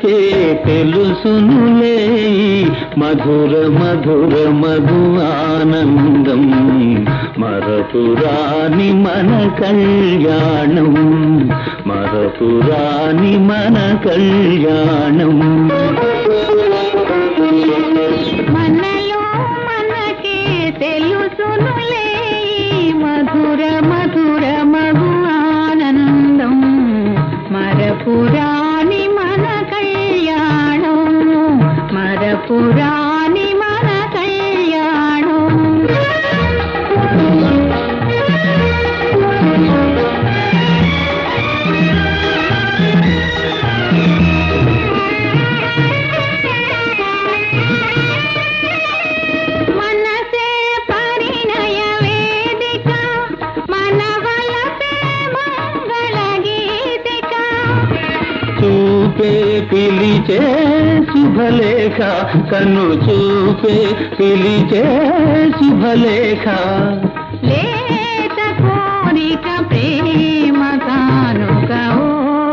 మనకే తెలుసునులే మధుర మధుర మధు ఆనందం మరపురాని మన కళ్యాణం మరపురాని మన కళ్యాణం మనలో మనకే తెలుసునులే ఈ మధుర మధుర మగు ఆనందం మరపురాని మన కళ్యాణం మరపురాని మన మనసే పరిణయ వేదిక మన వలసే మంగళ గీతిక చూపే పిలిచే శుభలేఖ కన్ను చూపే పిలిచే శుభలేఖ లేత కోరిక ప్రేమ కానుక ఓ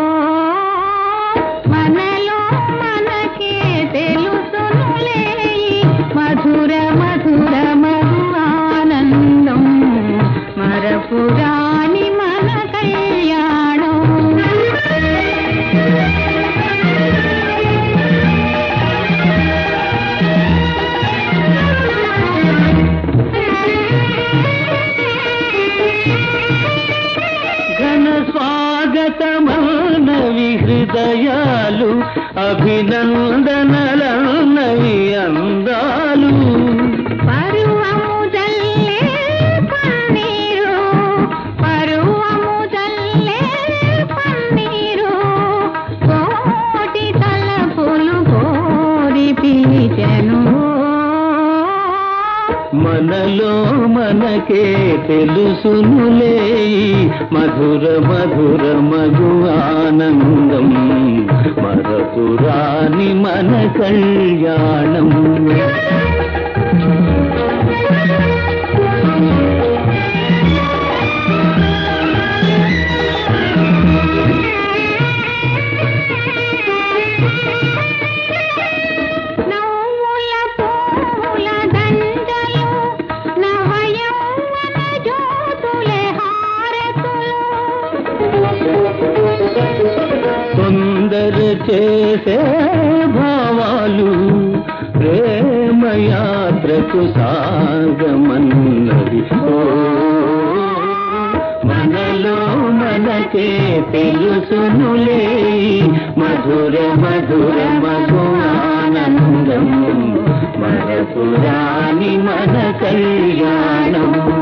మనలో మనకే తెలుసునులే ఈ మధుర మధుర మధు ఆనందం మరపురాని మన కళ్యాణం ఘన స్వాగతమానవి హృదయాలు అభినందనలన్నవి అందాలు పరువము జల్లే పన్నీరు పరువము జల్లే పన్నీరు కోటి తలపులు కోరి పిలిచెను మనలో మనకే తెలుసునులే మధుర మధుర మధు ఆనందం మరపురాని మన కళ్యాణం నవ్వుల పూల దండలు నవయౌవన జ్యోతులే హారతులు తొందర చేసే భావాలు ప్రేమయాత్రకు సాగమన్నది ఓ మనలో మనకే తెలుసునులే మధుర మధుర మధు ఆనందం మరపురాని మన కళ్యాణం